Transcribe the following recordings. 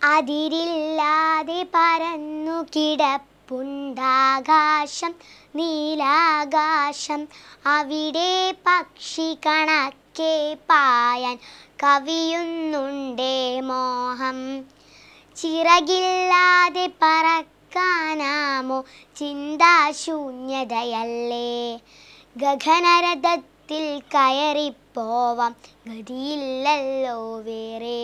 അതിരില്ലാതെ പരന്നു കിടപ്പുണ്ടാകാശം നീലാകാശം അവിടെ പക്ഷി കണക്കെ പായാൻ കവിയുന്നുണ്ടേ മോഹം ചിറകില്ലാതെ പറക്കാനാമോ ചിന്താശൂന്യതയല്ലേ ഗഗനരഥത്തിൽ കയറിപ്പോവാം ഗതിയില്ലല്ലോ വേറെ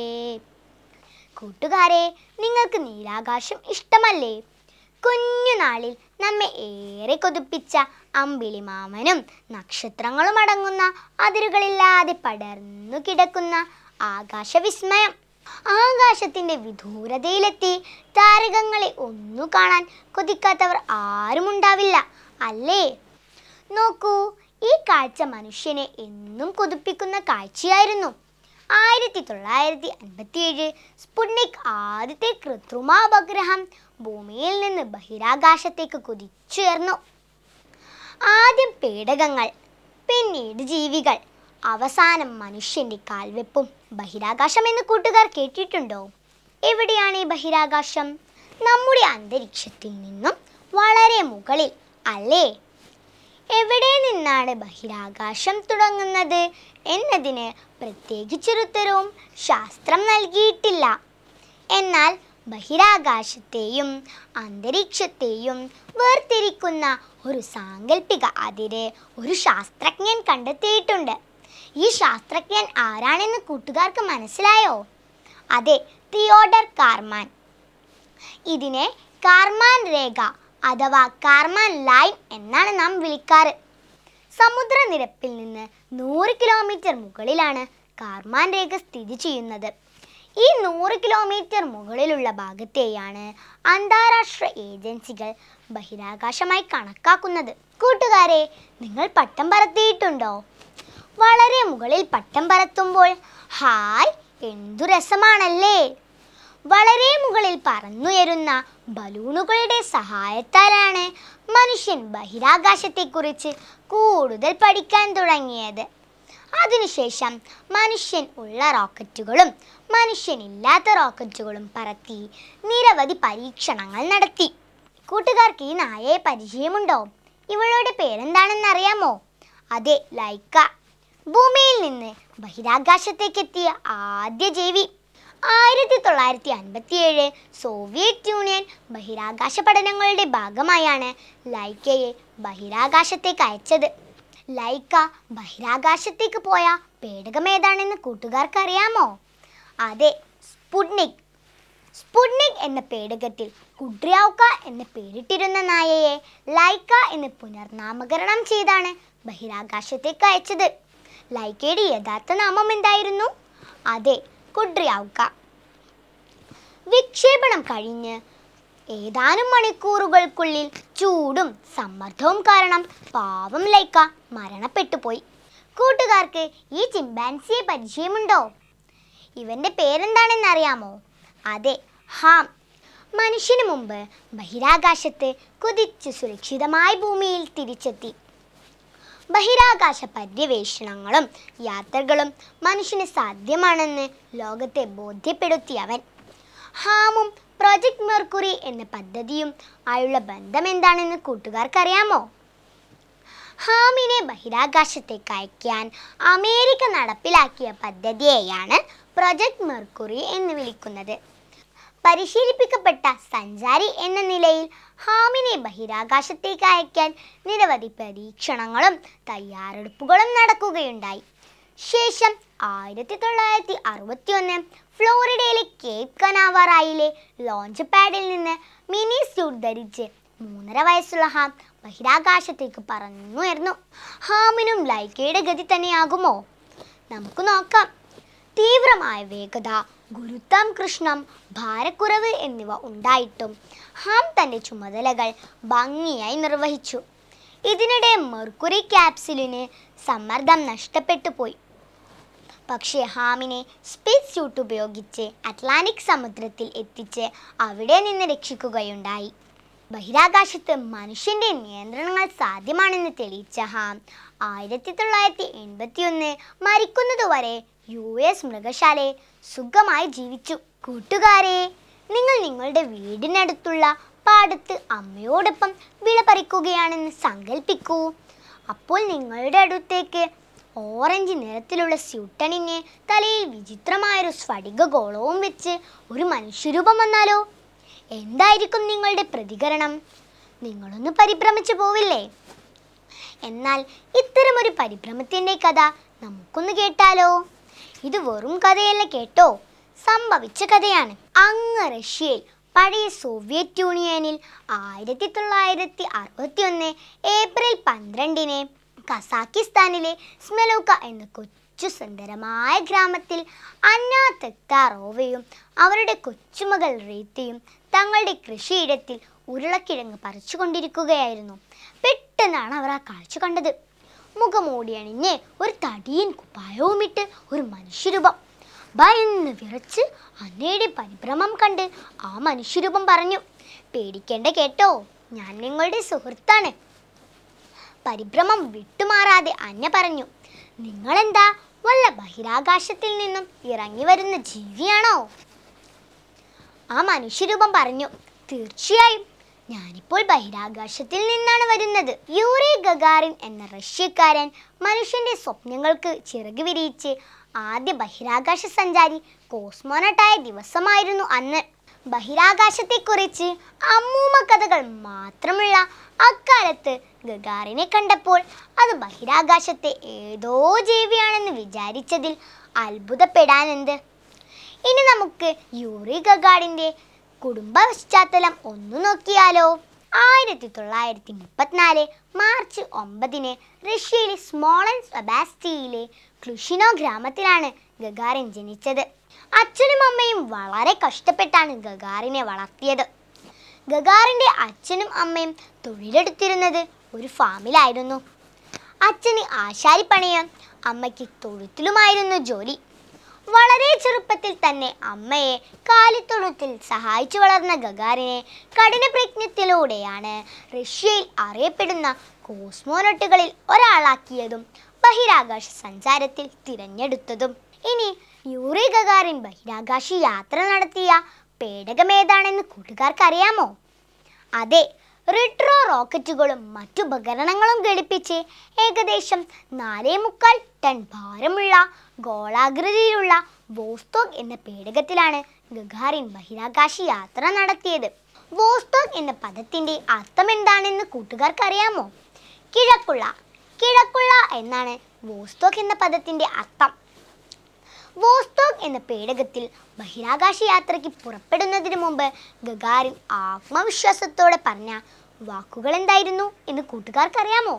കൂട്ടുകാരെ നിങ്ങൾക്ക് നീലാകാശം ഇഷ്ടമല്ലേ കുഞ്ഞുനാളിൽ നമ്മെ ഏറെ കൊതിപ്പിച്ച അമ്പിളിമാമനും നക്ഷത്രങ്ങളും അടങ്ങുന്ന അതിരുകളില്ലാതെ പടർന്നു കിടക്കുന്ന ആകാശവിസ്മയം ആകാശത്തിന്റെ വിദൂരതയിലെത്തി താരകങ്ങളെ ഒന്നു കാണാൻ കൊതിക്കാത്തവർ ആരുമുണ്ടാവില്ല അല്ലേ നോക്കൂ ഈ കാഴ്ച മനുഷ്യനെ എന്നും കൊതിപ്പിക്കുന്ന കാഴ്ചയായിരുന്നു ആയിരത്തി തൊള്ളായിരത്തി അൻപത്തിയേഴ് സ്പുട്നിക് ആദ്യത്തെ കൃത്രിമോപഗ്രഹം ഭൂമിയിൽ നിന്ന് ബഹിരാകാശത്തേക്ക് കുതിച്ചുയർന്നു ആദ്യം പേടകങ്ങൾ പിന്നീട് ജീവികൾ അവസാനം മനുഷ്യന്റെ കാൽവെപ്പും ബഹിരാകാശം എന്ന് കൂട്ടുകാർ കേട്ടിട്ടുണ്ടോ എവിടെയാണ് ഈ ബഹിരാകാശം നമ്മുടെ അന്തരീക്ഷത്തിൽ നിന്നും വളരെ മുകളിൽ അല്ലേ എവിടെ നിന്നാണ് ബഹിരാകാശം തുടങ്ങുന്നത് എന്നതിന് പ്രത്യേകിച്ചൊരുത്തരവും ശാസ്ത്രം നൽകിയിട്ടില്ല എന്നാൽ ബഹിരാകാശത്തെയും അന്തരീക്ഷത്തെയും വേർതിരിക്കുന്ന ഒരു സാങ്കല്പിക അതിര് ഒരു ശാസ്ത്രജ്ഞൻ കണ്ടെത്തിയിട്ടുണ്ട് ഈ ശാസ്ത്രജ്ഞൻ ആരാണെന്ന് കൂട്ടുകാർക്ക് മനസ്സിലായോ അതെ തിയോഡർ കാർമാൻ ഇതിനെ കാർമാൻ രേഖ അഥവാ കാർമാൻ ലൈൻ എന്നാണ് നാം വിളിക്കാറ് സമുദ്രനിരപ്പിൽ നിന്ന് നൂറ് കിലോമീറ്റർ മുകളിലാണ് കാർമാൻ രേഖ സ്ഥിതി ചെയ്യുന്നത് ഈ നൂറ് കിലോമീറ്റർ മുകളിലുള്ള ഭാഗത്തെയാണ് അന്താരാഷ്ട്ര ഏജൻസികൾ ബഹിരാകാശമായി കണക്കാക്കുന്നത് കൂട്ടുകാരെ നിങ്ങൾ പട്ടം പറത്തിയിട്ടുണ്ടോ വളരെ മുകളിൽ പട്ടം പറത്തുമ്പോൾ ഹായ് എന്തു രസമാണല്ലേ വളരെ മുകളിൽ പറന്നുയരുന്ന ബലൂണുകളുടെ സഹായത്താലാണ് മനുഷ്യൻ ബഹിരാകാശത്തെക്കുറിച്ച് കൂടുതൽ പഠിക്കാൻ തുടങ്ങിയത് അതിനുശേഷം മനുഷ്യൻ ഉള്ള റോക്കറ്റുകളും മനുഷ്യനില്ലാത്ത റോക്കറ്റുകളും പറത്തി നിരവധി പരീക്ഷണങ്ങൾ നടത്തി കൂട്ടുകാർക്ക് ഈ നായയെ പരിചയമുണ്ടോ ഇവളുടെ പേരെന്താണെന്ന് അറിയാമോ അതെ ലൈക്ക ഭൂമിയിൽ നിന്ന് ബഹിരാകാശത്തേക്കെത്തിയ ആദ്യ ജീവി ആയിരത്തി തൊള്ളായിരത്തി അൻപത്തിയേഴ് സോവിയറ്റ് യൂണിയൻ ബഹിരാകാശ പഠനങ്ങളുടെ ഭാഗമായാണ് ലൈക്കയെ ബഹിരാകാശത്തേക്ക് അയച്ചത് ലൈക്ക ബഹിരാകാശത്തേക്ക് പോയ പേടകം ഏതാണെന്ന് കൂട്ടുകാർക്ക് അറിയാമോ അതെ സ്പുട്നിക് സ്പുട്നിക് എന്ന പേടകത്തിൽ കുഡ്രിയാവുക്ക എന്ന് പേരിട്ടിരുന്ന നായയെ ലൈക്ക എന്ന് പുനർനാമകരണം ചെയ്താണ് ബഹിരാകാശത്തേക്ക് അയച്ചത് ലൈക്കയുടെ യഥാർത്ഥ നാമം എന്തായിരുന്നു അതെ കുഡ്രിയാവുക്ക വിക്ഷേപണം കഴിഞ്ഞ് ഏതാനും മണിക്കൂറുകൾക്കുള്ളിൽ ചൂടും സമ്മർദ്ദവും കാരണം പാവം ലൈക്ക മരണപ്പെട്ടു പോയി കൂട്ടുകാർക്ക് ഈ ചിമ്പാൻസിയെ പരിചയമുണ്ടോ ഇവന്റെ പേരെന്താണെന്ന് അറിയാമോ അതെ ഹാം മനുഷ്യന് മുമ്പ് ബഹിരാകാശത്ത് കുതിച്ച് സുരക്ഷിതമായി ഭൂമിയിൽ തിരിച്ചെത്തി ബഹിരാകാശ പര്യവേഷണങ്ങളും യാത്രകളും മനുഷ്യന് സാധ്യമാണെന്ന് ലോകത്തെ ബോധ്യപ്പെടുത്തിയവൻ ഹാമും പ്രോജക്ട് മെർക്കുറി എന്ന പദ്ധതിയും ആയുള്ള ബന്ധം എന്താണെന്ന് കൂട്ടുകാർക്കറിയാമോ ഹാമിനെ ബഹിരാകാശത്തേക്ക് അയക്കാൻ അമേരിക്ക നടപ്പിലാക്കിയ പദ്ധതിയെയാണ് പ്രൊജക്ട് മെർക്കുറി എന്ന് വിളിക്കുന്നത് പരിശീലിപ്പിക്കപ്പെട്ട സഞ്ചാരി എന്ന നിലയിൽ ഹാമിനെ ബഹിരാകാശത്തേക്ക് അയക്കാൻ നിരവധി പരീക്ഷണങ്ങളും തയ്യാറെടുപ്പുകളും നടക്കുകയുണ്ടായി ശേഷം ആയിരത്തി തൊള്ളായിരത്തി അറുപത്തി ഒന്ന് ഫ്ലോറിഡയിലെ കേപ്പ് കനാവറായിലെ ലോഞ്ച് പാഡിൽ നിന്ന് മിനി സ്യൂട്ട് ധരിച്ച് മൂന്നര വയസ്സുള്ള ഹാം ബഹിരാകാശത്തേക്ക് പറന്നുയർന്നു ഹാമിനും ലൈക്കയുടെ ഗതി തന്നെയാകുമോ നമുക്ക് നോക്കാം തീവ്രമായ വേഗത ഗുരുത്വാകർഷണം ഭാരക്കുറവ് എന്നിവ ഉണ്ടായിട്ടും ഹാം തൻ്റെ ചുമതലകൾ ഭംഗിയായി നിർവഹിച്ചു ഇതിനിടെ മെർക്കുറി ക്യാപ്സുലിന് സമ്മർദ്ദം നഷ്ടപ്പെട്ടു പോയി പക്ഷേ ഹാമിനെ സ്പേസ് സ്യൂട്ട് ഉപയോഗിച്ച് അറ്റ്ലാന്റിക് സമുദ്രത്തിൽ എത്തിച്ച് അവിടെ നിന്ന് രക്ഷിക്കുകയുണ്ടായി ബഹിരാകാശത്ത് മനുഷ്യന്റെ നിയന്ത്രണങ്ങൾ സാധ്യമാണെന്ന് തെളിയിച്ച ഹാം ആയിരത്തി തൊള്ളായിരത്തി എൺപത്തി ഒന്ന് മരിക്കുന്നതുവരെ യു എസ് മൃഗശാലയിൽ സുഖമായി ജീവിച്ചു കൂട്ടുകാരെ നിങ്ങൾ നിങ്ങളുടെ വീടിനടുത്തുള്ള പാടത്ത് അമ്മയോടൊപ്പം വിള പറിക്കുകയാണെന്ന് സങ്കല്പിക്കൂ അപ്പോൾ നിങ്ങളുടെ അടുത്തേക്ക് ഓറഞ്ച് നിറത്തിലുള്ള സ്യൂട്ടണിന് തലയിൽ വിചിത്രമായൊരു സ്ഫടിക ഗോളവും വെച്ച് ഒരു മനുഷ്യരൂപം വന്നാലോ എന്തായിരിക്കും നിങ്ങളുടെ പ്രതികരണം നിങ്ങളൊന്ന് പരിഭ്രമിച്ചു പോവില്ലേ എന്നാൽ ഇത്തരമൊരു പരിഭ്രമത്തിൻ്റെ കഥ നമുക്കൊന്ന് കേട്ടാലോ ഇത് വെറും കഥയല്ല കേട്ടോ സംഭവിച്ച കഥയാണ് അങ്ങ് റഷ്യയിൽ പഴയ സോവിയറ്റ് യൂണിയനിൽ ആയിരത്തി തൊള്ളായിരത്തി അറുപത്തി ഒന്ന് ഏപ്രിൽ പന്ത്രണ്ടിന് കസാക്കിസ്ഥാനിലെ സ്മെലോക്ക എന്ന കൊച്ചു സുന്ദരമായ ഗ്രാമത്തിൽ അന്ന തെക്താറോവയും അവരുടെ കൊച്ചുമകൾ റീത്തയും തങ്ങളുടെ കൃഷിയിടത്തിൽ ഉരുളക്കിഴങ്ങ് പറിച്ചുകൊണ്ടിരിക്കുകയായിരുന്നു പെട്ടെന്നാണ് അവർ ആ കാഴ്ച കണ്ടത് മുഖമൂടി അണിഞ്ഞ് ഒരു തടിയൻ കുപ്പായവുമിട്ട് ഒരു മനുഷ്യരൂപം ഭയന്ന് വിറച്ച് അന്നയുടെ പരിഭ്രമം കണ്ട് ആ മനുഷ്യരൂപം പറഞ്ഞു പേടിക്കേണ്ട കേട്ടോ ഞാൻ നിങ്ങളുടെ സുഹൃത്താണ് പരിഭ്രമം വിട്ടുമാറാതെ അന്ന പറഞ്ഞു നിങ്ങളെന്താ വല്ല ബഹിരാകാശത്തിൽ നിന്നും ഇറങ്ങി വരുന്ന ജീവിയാണോ ആ മനുഷ്യരൂപം പറഞ്ഞു തീർച്ചയായും ഞാനിപ്പോൾ ബഹിരാകാശത്തിൽ നിന്നാണ് വരുന്നത് യൂറി ഗഗാറിൻ എന്ന റഷ്യക്കാരൻ മനുഷ്യന്റെ സ്വപ്നങ്ങൾക്ക് ചിറക് വിരിയിച്ച് ആദ്യ ബഹിരാകാശ സഞ്ചാരി കോസ്മോനട്ടായ ദിവസമായിരുന്നു അന്ന് ബഹിരാകാശത്തെക്കുറിച്ച് അമ്മൂമ്മ കഥകൾ മാത്രമുള്ള അക്കാലത്ത് ഗഗാറിനെ കണ്ടപ്പോൾ അത് ബഹിരാകാശത്തെ ഏതോ ജീവിയാണെന്ന് വിചാരിച്ചതിൽ അത്ഭുതപ്പെടാനെന്ത് ഇനി നമുക്ക് യൂറി ഗഗാഡിന്റെ കുടുംബ പശ്ചാത്തലം ഒന്ന് നോക്കിയാലോ ആയിരത്തി തൊള്ളായിരത്തി മുപ്പത്തിനാല് മാർച്ച് ഒമ്പതിന് റഷ്യയിലെ സ്മോളൻ സെബാസ്റ്റിയിലെ ക്ലുഷിനോ ഗ്രാമത്തിലാണ് ഗഗാറിൻ ജനിച്ചത് അച്ഛനും അമ്മയും വളരെ കഷ്ടപ്പെട്ടാണ് ഗഗാറിനെ വളർത്തിയത് ഗഗാറിന്റെ അച്ഛനും അമ്മയും തൊഴിലെടുത്തിരുന്നത് ഒരു ഫാമിലായിരുന്നു അച്ഛന് ആശാരിപ്പണിയും അമ്മയ്ക്ക് തൊഴുത്തിലുമായിരുന്നു ജോലി വളരെ ചെറുപ്പത്തിൽ തന്നെ അമ്മയെ കാലിത്തൊഴുത്തിൽ സഹായിച്ചു വളർന്ന ഗഗാറിനെ കഠിനപ്രയത്നത്തിലൂടെയാണ് റഷ്യയിൽ അറിയപ്പെടുന്ന കോസ്മോനട്ടുകളിൽ ഒരാളാക്കിയതും ബഹിരാകാശ സഞ്ചാരത്തിൽ തിരഞ്ഞെടുത്തതും ഇനി യൂറി ഗഗാറിൻ ബഹിരാകാശ യാത്ര നടത്തിയ പേടകമേതാണെന്ന് കൂട്ടുകാർക്ക് അറിയാമോ അതെ റിട്രോ റോക്കറ്റുകളും മറ്റുപകരണങ്ങളും ഘടിപ്പിച്ച് ഏകദേശം നാലേ മുക്കാൽ ടൺ ഭാരമുള്ള ഗോളാകൃതിയിലുള്ള വോസ്റ്റോക്ക് എന്ന പേടകത്തിലാണ് ഗഗാറിൻ ബഹിരാകാശ യാത്ര നടത്തിയത് വോസ്റ്റോക്ക് എന്ന പദത്തിന്റെ അർത്ഥം എന്താണെന്ന് കൂട്ടുകാർക്ക് അറിയാമോ കിഴക്കുള്ള കിഴക്കുള്ള എന്നാണ് വോസ്റ്റോക്ക് എന്ന പദത്തിന്റെ അർത്ഥം വോസ്റ്റോക്ക് എന്ന പേടകത്തിൽ ബഹിരാകാശ യാത്രയ്ക്ക് പുറപ്പെടുന്നതിന് മുമ്പ് ഗഗാറിൻ ആത്മവിശ്വാസത്തോടെ പറഞ്ഞ വാക്കുകൾ എന്തായിരുന്നു എന്ന് കൂട്ടുകാർക്ക് അറിയാമോ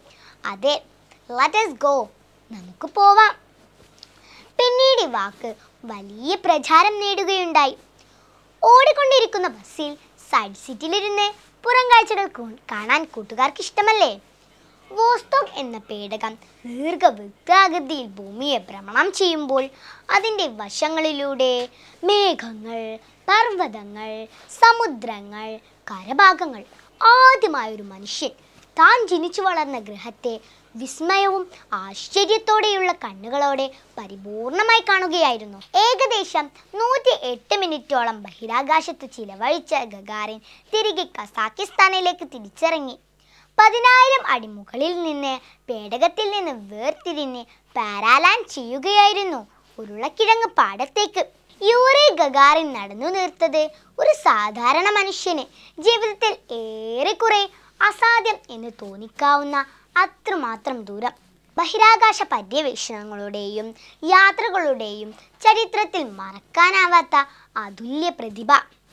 അതെ ലെറ്റസ് ഗോ നമുക്ക് പോവാം പിന്നീട് ഈ വാക്ക് വലിയ പ്രചാരം നേടുകയുണ്ടായി ഓടിക്കൊണ്ടിരിക്കുന്ന ബസ്സിൽ സൈഡ് സീറ്റിലിരുന്ന് പുറം കാഴ്ചകൾ കൂ- കാണാൻ കൂട്ടുകാർക്ക് ഇഷ്ടമല്ലേ വോസ്റ്റോക്ക് എന്ന പേടകം ദീർഘവൃത്താകൃതിയിൽ ഭൂമിയെ ഭ്രമണം ചെയ്യുമ്പോൾ അതിൻ്റെ വശങ്ങളിലൂടെ മേഘങ്ങൾ പർവ്വതങ്ങൾ സമുദ്രങ്ങൾ കരഭാഗങ്ങൾ ആദ്യമായൊരു മനുഷ്യൻ താൻ ജനിച്ചു വളർന്ന ഗ്രഹത്തെ വിസ്മയവും ആശ്ചര്യത്തോടെയുള്ള കണ്ണുകളോടെ പരിപൂർണമായി കാണുകയായിരുന്നു ഏകദേശം നൂറ്റി എട്ട് മിനിറ്റോളം ബഹിരാകാശത്ത് ചിലവഴിച്ച ഗഗാറിൻ തിരികെ കസാക്കിസ്ഥാനിലേക്ക് തിരിച്ചിറങ്ങി പതിനായിരം അടി മുകളിൽ നിന്ന് പേടകത്തിൽ നിന്ന് വേർതിരിഞ്ഞ് പാരാലാൻഡ് ചെയ്യുകയായിരുന്നു ഉരുളക്കിഴങ്ങ് പാടത്തേക്ക് യൂറി ഗഗാറിൻ നടന്നു നിർത്തത് ഒരു സാധാരണ മനുഷ്യന് ജീവിതത്തിൽ ഏറെക്കുറെ അസാധ്യം എന്ന് തോന്നിക്കാവുന്ന അത്രമാത്രം ദൂരം ബഹിരാകാശ പര്യവേഷണങ്ങളുടെയും യാത്രകളുടെയും ചരിത്രത്തിൽ മറക്കാനാവാത്ത അതുല്യ പ്രതിഭ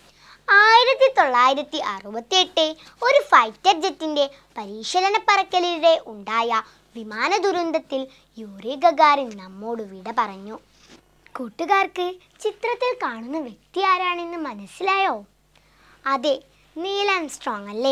ആയിരത്തി തൊള്ളായിരത്തി അറുപത്തി എട്ട് ഒരു ഫൈറ്റർ ജെറ്റിന്റെ പരിശീലന പറക്കലിടെ ഉണ്ടായ വിമാന ദുരന്തത്തിൽ യൂറി ഗഗാറിൻ നമ്മോട് വിട പറഞ്ഞു കൂട്ടുകാർക്ക് ചിത്രത്തിൽ കാണുന്ന വ്യക്തി ആരാണെന്ന് മനസ്സിലായോ അതെ നീൽ സ്ട്രോങ് അല്ലേ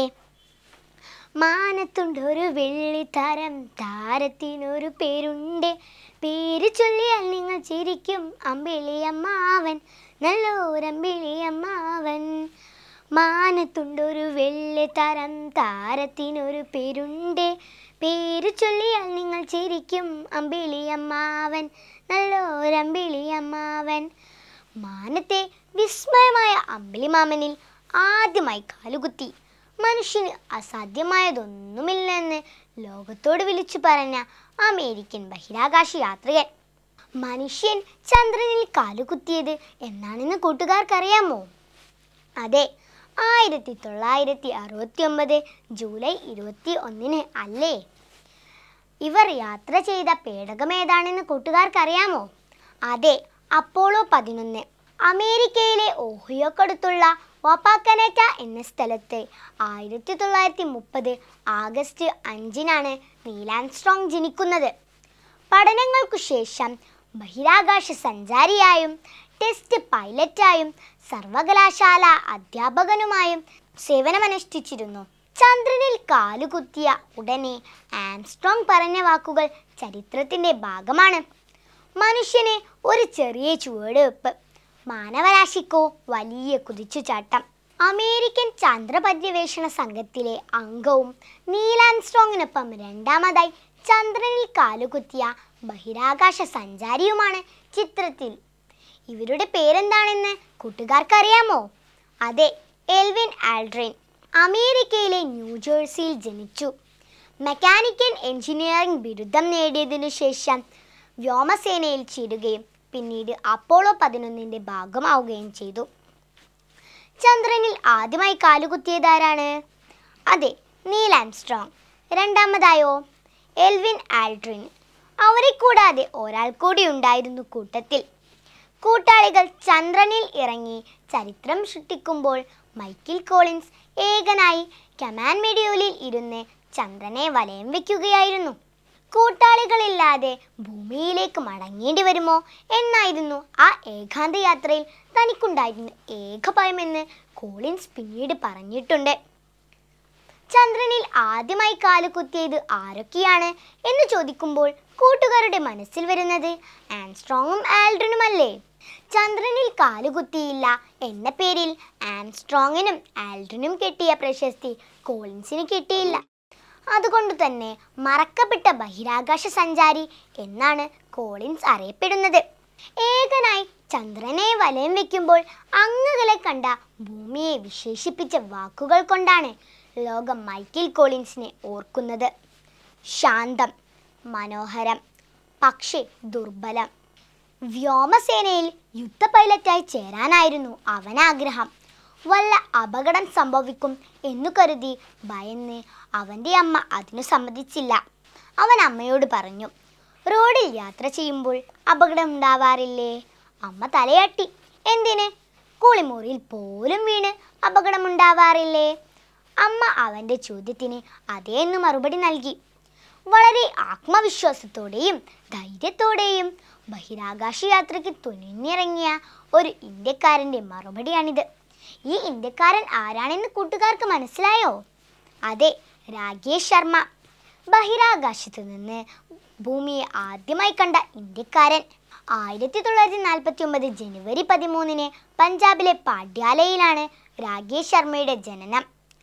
മാനത്തുണ്ടൊരു വെള്ളിത്തരം താരത്തിനൊരു പേരുണ്ട് പേര് ചൊല്ലിയാൽ നിങ്ങൾ ചിരിക്കും അമ്പിളിയമ്മാവൻ നല്ലൊരമ്പിളിയമ്മാവൻ മാനത്തുണ്ടൊരു വെള്ളിത്തരം താരത്തിനൊരു പേരുണ്ട് പേര് ചൊല്ലിയാൽ നിങ്ങൾ ചിരിക്കും അമ്പിളിയമ്മാവൻ നല്ലൊരമ്പിളിയമ്മാവൻ മാനത്തെ വിസ്മയമായ അമ്പിളിമാമനിൽ ആദ്യമായി കാലുകുത്തി മനുഷ്യന് അസാധ്യമായതൊന്നുമില്ലെന്ന് ലോകത്തോട് വിളിച്ചു പറഞ്ഞ അമേരിക്കൻ ബഹിരാകാശ യാത്രികൻ മനുഷ്യൻ ചന്ദ്രനിൽ കാലുകുത്തിയത് എന്നാണെന്ന് കൂട്ടുകാർക്കറിയാമോ അതെ ആയിരത്തി തൊള്ളായിരത്തി അറുപത്തി ഒമ്പത് ജൂലൈ ഇരുപത്തി ഒന്നിന് അല്ലേ ഇവർ യാത്ര ചെയ്ത പേടകം ഏതാണെന്ന് കൂട്ടുകാർക്കറിയാമോ അതെ അപ്പോളോ പതിനൊന്ന് അമേരിക്കയിലെ ഓഹിയോക്കടുത്തുള്ള വാപ്പാക്കനറ്റ എന്ന സ്ഥലത്ത് ആയിരത്തി തൊള്ളായിരത്തി മുപ്പത് ആഗസ്റ്റ് അഞ്ചിനാണ് നീലാൻസ്ട്രോങ് ജനിക്കുന്നത് പഠനങ്ങൾക്കു ശേഷം ബഹിരാകാശ സഞ്ചാരിയായും ടെസ്റ്റ് പൈലറ്റായും സർവകലാശാല അധ്യാപകനുമായും സേവനമനുഷ്ഠിച്ചിരുന്നു ചന്ദ്രനിൽ കാലുകുത്തിയ ഉടനെ ആംസ്ട്രോങ് പറഞ്ഞ വാക്കുകൾ ചരിത്രത്തിന്റെ ഭാഗമാണ് മനുഷ്യന് ഒരു ചെറിയ ചുവടുവെപ്പ് മാനവരാശിക്കോ വലിയ കുതിച്ചുചാട്ടം അമേരിക്കൻ ചന്ദ്രപര്യവേഷണ സംഘത്തിലെ അംഗവും നീലാൻസ്ട്രോങ്ങിനൊപ്പം രണ്ടാമതായി ചന്ദ്രനിൽ കാലുകുത്തിയ ബഹിരാകാശ സഞ്ചാരിയുമാണ് ചിത്രത്തിൽ ഇവരുടെ പേരെന്താണെന്ന് കൂട്ടുകാർക്കറിയാമോ അതെ എൽവിൻ ആൽഡ്രിൻ അമേരിക്കയിലെ ന്യൂജേഴ്സിയിൽ ജനിച്ചു മെക്കാനിക്കൽ എഞ്ചിനീയറിംഗ് ബിരുദം നേടിയതിനു ശേഷം വ്യോമസേനയിൽ ചേരുകയും പിന്നീട് അപ്പോളോ പതിനൊന്നിൻ്റെ ഭാഗമാവുകയും ചെയ്തു ചന്ദ്രനിൽ ആദ്യമായി കാലുകുത്തിയതാരാണ് അതെ നീൽ ആംസ്ട്രോങ് രണ്ടാമതായോ എൽവിൻ ആൽഡ്രിൻ അവരെ കൂടാതെ ഒരാൾ കൂടി ഉണ്ടായിരുന്നു കൂട്ടത്തിൽ കൂട്ടാളികൾ ചന്ദ്രനിൽ ഇറങ്ങി ചരിത്രം സൃഷ്ടിക്കുമ്പോൾ മൈക്കിൾ കോളിൻസ് ഏകനായി കമാൻ മെഡ്യൂളിൽ ഇരുന്ന് ചന്ദ്രനെ വലയം വെക്കുകയായിരുന്നു കൂട്ടാളികളില്ലാതെ ഭൂമിയിലേക്ക് മടങ്ങേണ്ടി വരുമോ എന്നായിരുന്നു ആ ഏകാന്ത യാത്രയിൽ തനിക്കുണ്ടായിരുന്ന ഏക ഭയമെന്ന് കോളിൻസ് പിന്നീട് പറഞ്ഞിട്ടുണ്ട് ചന്ദ്രനിൽ ആദ്യമായി കാലുകുത്തിയത് ആരൊക്കെയാണ് എന്ന് ചോദിക്കുമ്പോൾ കൂട്ടുകാരുടെ മനസ്സിൽ വരുന്നത് ആംസ്ട്രോങ്ങും ആൽഡ്രനുമല്ലേ ചന്ദ്രനിൽ കാലുകുത്തിയില്ല എന്ന പേരിൽ ആംസ്ട്രോങ്ങിനും ആൽഡ്രനും കിട്ടിയ പ്രശസ്തി കോളിൻസിന് കിട്ടിയില്ല അതുകൊണ്ട് തന്നെ മറക്കപ്പെട്ട ബഹിരാകാശ സഞ്ചാരി എന്നാണ് കോളിൻസ് അറിയപ്പെടുന്നത് ഏകനായി ചന്ദ്രനെ വലയം വെക്കുമ്പോൾ അങ്ങകലെ കണ്ട ഭൂമിയെ വിശേഷിപ്പിച്ച വാക്കുകൾ കൊണ്ടാണ് ലോകം മൈക്കിൾ കോളിൻസിനെ ഓർക്കുന്നത് ശാന്തം മനോഹരം പക്ഷേ ദുർബലം വ്യോമസേനയിൽ യുദ്ധ പൈലറ്റായി ചേരാനായിരുന്നു അവനാഗ്രഹം വല്ല അപകടം സംഭവിക്കും എന്നു കരുതി ഭയന്ന് അവൻ്റെ അമ്മ അതിനു സമ്മതിച്ചില്ല അവൻ അമ്മയോട് പറഞ്ഞു റോഡിൽ യാത്ര ചെയ്യുമ്പോൾ അപകടം ഉണ്ടാവാറില്ലേ അമ്മ തലയാട്ടി എന്തിന് കുളിമുറിയിൽ പോലും വീണ് അപകടമുണ്ടാവാറില്ലേ അമ്മ അവൻ്റെ ചോദ്യത്തിന് അതേ എന്ന് മറുപടി നൽകി വളരെ ആത്മവിശ്വാസത്തോടെയും ധൈര്യത്തോടെയും ബഹിരാകാശ യാത്രയ്ക്ക് തുനിഞ്ഞിറങ്ങിയ ഒരു ഇന്ത്യക്കാരൻ്റെ മറുപടിയാണിത് ഈ ഇന്ത്യക്കാരൻ ആരാണെന്ന് കൂട്ടുകാർക്ക് മനസ്സിലായോ അതെ രാകേഷ് ശർമ്മ ബഹിരാകാശത്ത് നിന്ന് ഭൂമിയെ ആദ്യമായി കണ്ട ഇന്ത്യക്കാരൻ ആയിരത്തി തൊള്ളായിരത്തി നാൽപ്പത്തി ഒമ്പത് ജനുവരി പതിമൂന്നിന് പഞ്ചാബിലെ പാട്യാലയിലാണ് രാകേഷ് ശർമ്മയുടെ ജനനം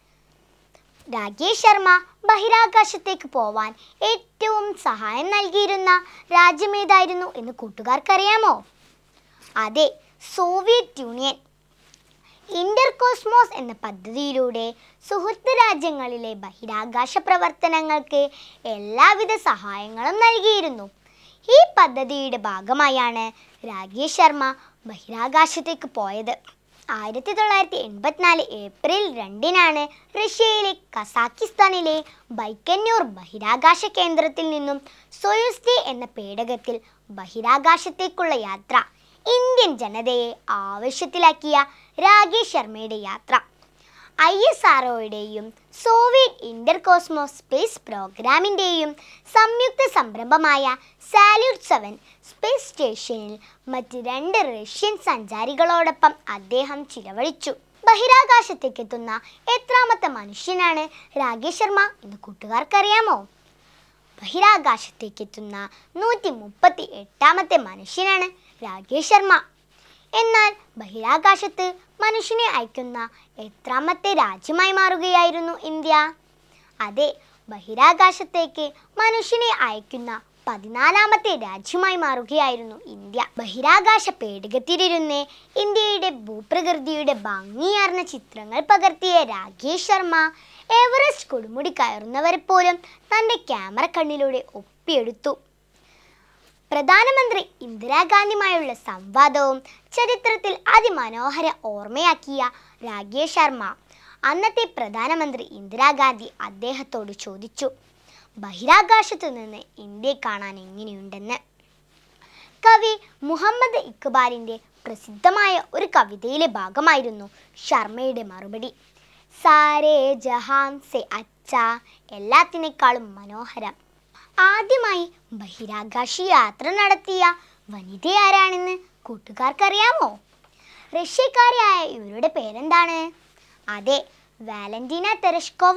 രാകേഷ് ശർമ്മ ബഹിരാകാശത്തേക്ക് പോവാൻ ഏറ്റവും സഹായം നൽകിയിരുന്ന രാജ്യമേതായിരുന്നു എന്ന് കൂട്ടുകാർക്കറിയാമോ അതെ സോവിയറ്റ് യൂണിയൻ ഇന്റർകോസ്മോസ് എന്ന പദ്ധതിയിലൂടെ സുഹൃത്ത് രാജ്യങ്ങളിലെ ബഹിരാകാശ പ്രവർത്തനങ്ങൾക്ക് എല്ലാവിധ സഹായങ്ങളും നൽകിയിരുന്നു ഈ പദ്ധതിയുടെ ഭാഗമായാണ് രാകേഷ് ശർമ്മ ബഹിരാകാശത്തേക്ക് പോയത് ആയിരത്തി തൊള്ളായിരത്തി എൺപത്തിനാല് ഏപ്രിൽ രണ്ടിനാണ് റഷ്യയിലെ കസാക്കിസ്ഥാനിലെ ബൈക്കന്നൂർ ബഹിരാകാശ കേന്ദ്രത്തിൽ നിന്നും സൊയുസ് ഡി എന്ന പേടകത്തിൽ ബഹിരാകാശത്തേക്കുള്ള യാത്ര ഇന്ത്യൻ ജനതയെ ആവശ്യത്തിലാക്കിയ രാകേഷ് ശർമ്മയുടെ യാത്ര ഐ എസ് ആർഒയുടെയും സോവിയറ്റ് ഇന്റർകോസ്മോസ് സ്പേസ് പ്രോഗ്രാമിൻ്റെയും സംയുക്ത സംരംഭമായ സാല്യൂട്ട് സെവൻ സ്പേസ് സ്റ്റേഷനിൽ മറ്റ് രണ്ട് റഷ്യൻ സഞ്ചാരികളോടൊപ്പം അദ്ദേഹം ചിലവഴിച്ചു ബഹിരാകാശത്തേക്ക് എത്തുന്ന എത്രാമത്തെ മനുഷ്യനാണ് രാകേഷ് ശർമ്മ എന്ന് കൂട്ടുകാർക്കറിയാമോ ബഹിരാകാശത്തേക്ക് എത്തുന്ന നൂറ്റി മുപ്പത്തി എട്ടാമത്തെ മനുഷ്യനാണ് രാകേഷ് ശർമ്മ എന്നാൽ ബഹിരാകാശത്ത് മനുഷ്യനെ അയക്കുന്ന എത്രാമത്തെ രാജ്യമായി മാറുകയായിരുന്നു ഇന്ത്യ അതെ ബഹിരാകാശത്തേക്ക് മനുഷ്യനെ അയക്കുന്ന പതിനാലാമത്തെ രാജ്യമായി മാറുകയായിരുന്നു ഇന്ത്യ ബഹിരാകാശ പേടകത്തിലിരുന്ന് ഇന്ത്യയുടെ ഭൂപ്രകൃതിയുടെ ഭംഗിയാർന്ന ചിത്രങ്ങൾ പകർത്തിയ രാകേഷ് ശർമ്മ എവറസ്റ്റ് കൊടുമുടി കയറുന്നവരെ പോലും തൻ്റെ ക്യാമറ കണ്ണിലൂടെ ഒപ്പിയെടുത്തു പ്രധാനമന്ത്രി ഇന്ദിരാഗാന്ധിയുമായുള്ള സംവാദവും ചരിത്രത്തിൽ അതിമനോഹര ഓർമ്മയാക്കിയ രാകേഷ് ശർമ്മ അന്നത്തെ പ്രധാനമന്ത്രി ഇന്ദിരാഗാന്ധി അദ്ദേഹത്തോട് ചോദിച്ചു ബഹിരാകാശത്തു നിന്ന് ഇന്ത്യയെ കാണാൻ എങ്ങനെയുണ്ടെന്ന് കവി മുഹമ്മദ് ഇക്ബാലിൻ്റെ പ്രസിദ്ധമായ ഒരു കവിതയിലെ ഭാഗമായിരുന്നു ശർമ്മയുടെ മറുപടി സാരേ ജഹാൻ സെ അച്ച എല്ലാത്തിനേക്കാളും മനോഹരം ആദ്യമായി ബഹിരാകാശ യാത്ര നടത്തിയ വനിത ആരാണെന്ന് കൂട്ടുകാർക്കറിയാമോ റഷ്യക്കാരിയായ ഇവരുടെ പേരെന്താണ് അതെ വാലന്റീന തെരഷ്കോവ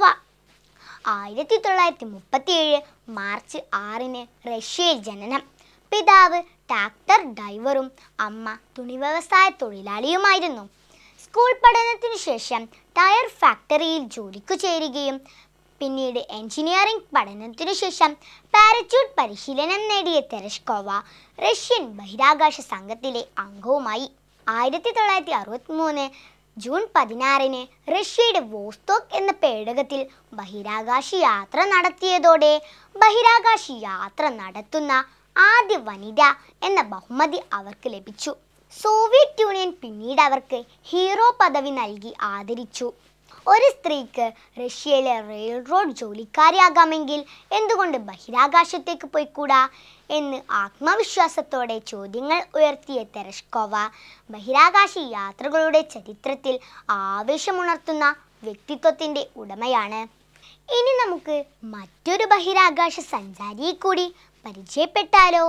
ആയിരത്തി തൊള്ളായിരത്തി മുപ്പത്തിയേഴ് മാർച്ച് ആറിന് റഷ്യയിൽ ജനനം പിതാവ് ട്രാക്ടർ ഡ്രൈവറും അമ്മ തുണി വ്യവസായ തൊഴിലാളിയുമായിരുന്നു സ്കൂൾ പഠനത്തിനു ശേഷം ടയർ ഫാക്ടറിയിൽ ജോലിക്കു ചേരുകയും പിന്നീട് എഞ്ചിനീയറിംഗ് പഠനത്തിനു ശേഷം പാരച്യൂട്ട് പരിശീലനം നേടിയ തെരഷ്കോവ റഷ്യൻ ബഹിരാകാശ സംഘത്തിലെ അംഗവുമായി ആയിരത്തി തൊള്ളായിരത്തി അറുപത്തി മൂന്ന് ജൂൺ പതിനാറിന് റഷ്യയുടെ വോസ്റ്റോക്ക് എന്ന പേടകത്തിൽ ബഹിരാകാശ യാത്ര നടത്തിയതോടെ ബഹിരാകാശ യാത്ര നടത്തുന്ന ആദ്യ വനിത എന്ന ബഹുമതി അവർക്ക് ലഭിച്ചു സോവിയറ്റ് യൂണിയൻ പിന്നീട് അവർക്ക് ഹീറോ പദവി നൽകി ആദരിച്ചു ഒരു സ്ത്രീക്ക് റഷ്യയിലെ റെയിൽ റോഡ് ജോലിക്കാരിയാകാമെങ്കിൽ എന്തുകൊണ്ട് ബഹിരാകാശത്തേക്ക് പോയിക്കൂടാ എന്ന് ആത്മവിശ്വാസത്തോടെ ചോദ്യങ്ങൾ ഉയർത്തിയ തെരഷ്കോവ ബഹിരാകാശ യാത്രകളുടെ ചരിത്രത്തിൽ ആവേശമുണർത്തുന്ന വ്യക്തിത്വത്തിൻ്റെ ഉടമയാണ് ഇനി നമുക്ക് മറ്റൊരു ബഹിരാകാശ സഞ്ചാരിയെ കൂടി പരിചയപ്പെട്ടാലോ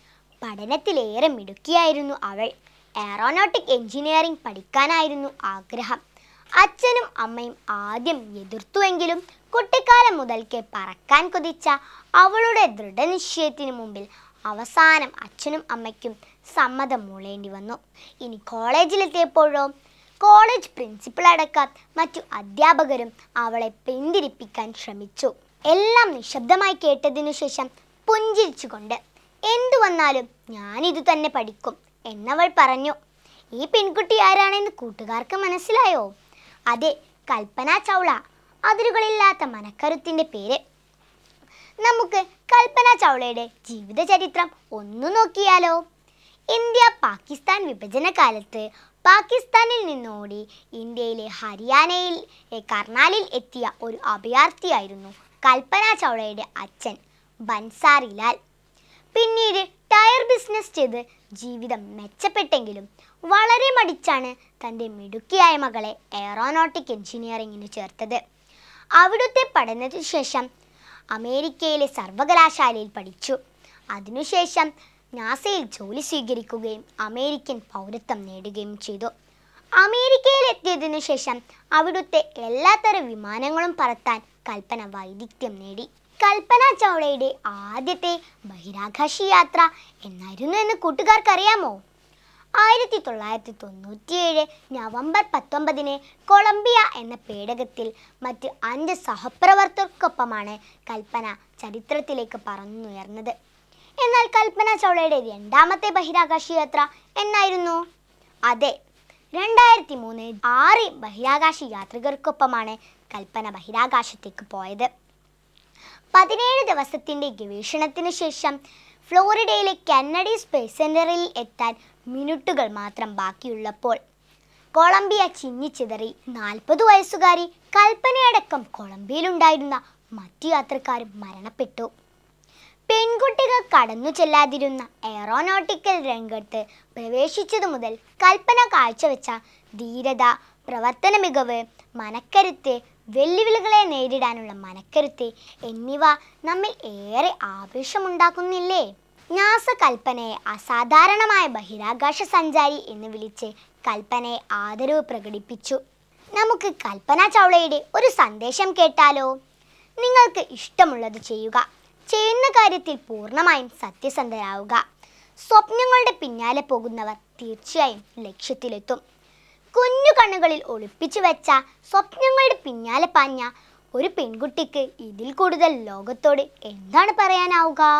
പഠനത്തിലേറെ മിടുക്കിയായിരുന്നു അവൾ എയറോനോട്ടിക് എഞ്ചിനീയറിംഗ് പഠിക്കാനായിരുന്നു ആഗ്രഹം അച്ഛനും അമ്മയും ആദ്യം എതിർത്തുവെങ്കിലും കുട്ടിക്കാലം മുതൽക്കേ പറക്കാൻ കൊതിച്ച അവളുടെ ദൃഢനിശ്ചയത്തിന് മുമ്പിൽ അവസാനം അച്ഛനും അമ്മയ്ക്കും സമ്മതം മൂളേണ്ടി വന്നു ഇനി കോളേജിലെത്തിയപ്പോഴോ കോളേജ് പ്രിൻസിപ്പൽ അടക്കം മറ്റു അധ്യാപകരും അവളെ പിന്തിരിപ്പിക്കാൻ ശ്രമിച്ചു എല്ലാം നിശബ്ദമായി കേട്ടതിനു ശേഷം പുഞ്ചിരിച്ചുകൊണ്ട് എന്തു വന്നാലും ഞാനിതു തന്നെ പഠിക്കും എന്നവൾ പറഞ്ഞു ഈ പെൺകുട്ടി ആരാണെന്ന് കൂട്ടുകാർക്ക് മനസ്സിലായോ അതെ കൽപ്പന ചൗള അതിരുകളില്ലാത്ത മനക്കരുത്തിൻ്റെ പേര് നമുക്ക് കൽപ്പന ചൗളയുടെ ജീവിത ചരിത്രം ഒന്ന് നോക്കിയാലോ ഇന്ത്യ പാകിസ്ഥാൻ വിഭജന കാലത്ത് പാകിസ്ഥാനിൽ നിന്നോടി ഇന്ത്യയിലെ ഹരിയാനയിൽ എ, കർണാലിൽ എത്തിയ ഒരു അഭയാർത്ഥിയായിരുന്നു കൽപ്പന ചൗളയുടെ അച്ഛൻ ബൻസാറിലാൽ പിന്നീട് ടയർ ബിസിനസ് ചെയ്ത് ജീവിതം മെച്ചപ്പെട്ടെങ്കിലും വളരെ മടിച്ചാണ് തൻ്റെ മിടുക്കിയായ മകളെ എയറോനോട്ടിക് എഞ്ചിനീയറിംഗിന് ചേർത്തത് അവിടുത്തെ പഠനത്തിനു ശേഷം അമേരിക്കയിലെ സർവകലാശാലയിൽ പഠിച്ചു അതിനുശേഷം നാസയിൽ ജോലി സ്വീകരിക്കുകയും അമേരിക്കൻ പൗരത്വം നേടുകയും ചെയ്തു അമേരിക്കയിൽ എത്തിയതിനു ശേഷം അവിടുത്തെ എല്ലാത്തരം വിമാനങ്ങളും പറത്താൻ കൽപ്പന വൈദഗ്ധ്യം നേടി കൽപ്പന ചൗളയുടെ ആദ്യത്തെ ബഹിരാകാശ യാത്ര എന്നായിരുന്നു എന്ന് കൂട്ടുകാർക്കറിയാമോ ആയിരത്തി തൊള്ളായിരത്തി തൊണ്ണൂറ്റിയേഴ് നവംബർ പത്തൊമ്പതിന് കൊളംബിയ എന്ന പേടകത്തിൽ മറ്റ് അഞ്ച് സഹപ്രവർത്തകർക്കൊപ്പമാണ് കൽപ്പന ചരിത്രത്തിലേക്ക് പറന്നുയർന്നത് എന്നാൽ കൽപ്പന ചൗളയുടെ രണ്ടാമത്തെ ബഹിരാകാശ യാത്ര എന്നായിരുന്നു അതെ രണ്ടായിരത്തി മൂന്ന് ആറ് ബഹിരാകാശ യാത്രികർക്കൊപ്പമാണ് കൽപ്പന ബഹിരാകാശത്തേക്ക് പോയത് പതിനേഴ് ദിവസത്തിൻ്റെ ഗവേഷണത്തിന് ശേഷം ഫ്ലോറിഡയിലെ കെന്നഡി സ്പേസ് സെന്ററിൽ എത്താൻ മിനിറ്റുകൾ മാത്രം ബാക്കിയുള്ളപ്പോൾ കൊളംബിയ ചിന്നിച്ചിതറി നാൽപ്പത് വയസ്സുകാരി കൽപ്പനയടക്കം കൊളംബിയയിലുണ്ടായിരുന്ന മറ്റു യാത്രക്കാരും മരണപ്പെട്ടു പെൺകുട്ടികൾ കടന്നു ചെല്ലാതിരുന്ന എയറോനോട്ടിക്കൽ രംഗത്ത് പ്രവേശിച്ചതു മുതൽ കൽപ്പന കാഴ്ചവെച്ച ധീരത പ്രവർത്തന മികവ് മനക്കരുത്ത് വെല്ലുവിളികളെ നേരിടാനുള്ള മനക്കരുത്ത് എന്നിവ നമ്മിൽ ഏറെ ആവേശമുണ്ടാക്കുന്നില്ലേ നാസ കൽപ്പനയെ അസാധാരണമായ ബഹിരാകാശ സഞ്ചാരി എന്ന് വിളിച്ച് കൽപ്പനയെ ആദരവ് പ്രകടിപ്പിച്ചു നമുക്ക് കൽപ്പന ചൗളയുടെ ഒരു സന്ദേശം കേട്ടാലോ നിങ്ങൾക്ക് ഇഷ്ടമുള്ളത് ചെയ്യുക ചെയ്യുന്ന കാര്യത്തിൽ പൂർണ്ണമായും സത്യസന്ധരാവുക സ്വപ്നങ്ങളുടെ പിന്നാലെ പോകുന്നവർ തീർച്ചയായും ലക്ഷ്യത്തിലെത്തും കുഞ്ഞു കണ്ണുകളിൽ ഒളിപ്പിച്ചു വെച്ച സ്വപ്നങ്ങളുടെ പിന്നാലെ പാഞ്ഞ ഒരു പെൺകുട്ടിക്ക് ഇതിൽ കൂടുതൽ ലോകത്തോട് എന്താണ് പറയാനാവുക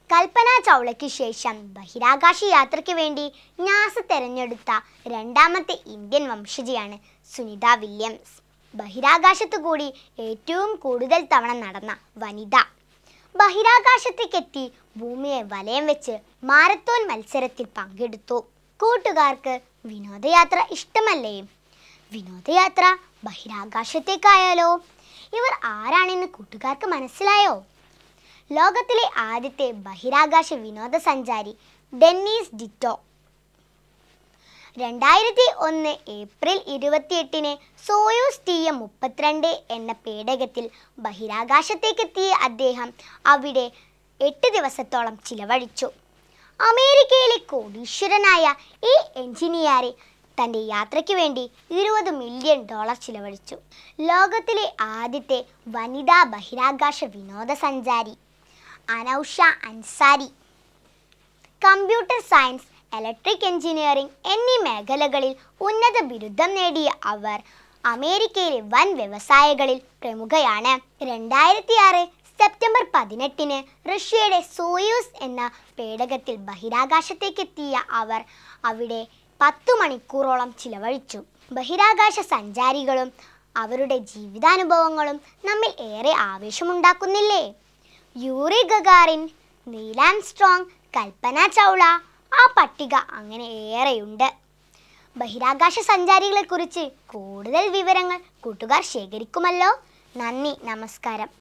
കൽപ്പന ചൗളയ്ക്ക് ശേഷം ബഹിരാകാശ യാത്രയ്ക്ക് വേണ്ടി നാസ തെരഞ്ഞെടുത്ത രണ്ടാമത്തെ ഇന്ത്യൻ വംശജയാണ് സുനിത വില്യംസ് ബഹിരാകാശത്തു കൂടി ഏറ്റവും കൂടുതൽ തവണ നടന്ന വനിത ബഹിരാകാശത്തേക്കെത്തി ഭൂമിയെ വലയം വെച്ച് മാരത്തോൺ മത്സരത്തിൽ പങ്കെടുത്തു കൂട്ടുകാർക്ക് വിനോദയാത്ര ഇഷ്ടമല്ലേ വിനോദയാത്ര ബഹിരാകാശത്തേക്കായാലോ ഇവർ ആരാണെന്ന് കൂട്ടുകാർക്ക് മനസ്സിലായോ ലോകത്തിലെ ആദ്യത്തെ ബഹിരാകാശ വിനോദസഞ്ചാരി ഡെന്നീസ് ഡിറ്റോ രണ്ടായിരത്തി ഒന്ന് ഏപ്രിൽ ഇരുപത്തിയെട്ടിന് സോയൂസ് ടി എം മുപ്പത്തിരണ്ട് എന്ന പേടകത്തിൽ ബഹിരാകാശത്തേക്കെത്തിയ അദ്ദേഹം അവിടെ എട്ട് ദിവസത്തോളം ചിലവഴിച്ചു അമേരിക്കയിലെ കോടീശ്വരനായ ഈ എഞ്ചിനീയറെ തൻ്റെ യാത്രയ്ക്ക് വേണ്ടി ഇരുപത് മില്യൺ ഡോളർ ചിലവഴിച്ചു ലോകത്തിലെ ആദ്യത്തെ വനിതാ ബഹിരാകാശ വിനോദസഞ്ചാരി Anousheh Ansari computer science electric engineering എന്നീ മേഖലകളിൽ ഉന്നത ബിരുദം നേടിയ അവർ അമേരിക്കയിലെ വൻ വ്യവസായങ്ങളിൽ പ്രമുഖയാണ് രണ്ടായിരത്തി ആറ് സെപ്റ്റംബർ പതിനെട്ടിന് റഷ്യയുടെ സോയൂസ് എന്ന പേടകത്തിൽ ബഹിരാകാശത്തേക്കെത്തിയ അവർ അവിടെ പത്തു മണിക്കൂറോളം ചിലവഴിച്ചു ബഹിരാകാശ സഞ്ചാരികളും അവരുടെ ജീവിതാനുഭവങ്ങളും നമ്മിൽ ഏറെ ആവേശമുണ്ടാക്കുന്നില്ലേ Yuri Gagarin Neil Armstrong Kalpana Chawla ആ പട്ടിക അങ്ങനെ ഏറെയുണ്ട് ബഹിരാകാശ സഞ്ചാരികളെക്കുറിച്ച് കൂടുതൽ വിവരങ്ങൾ കൂട്ടുകാർ ശേഖരിക്കുമല്ലോ നന്ദി നമസ്കാരം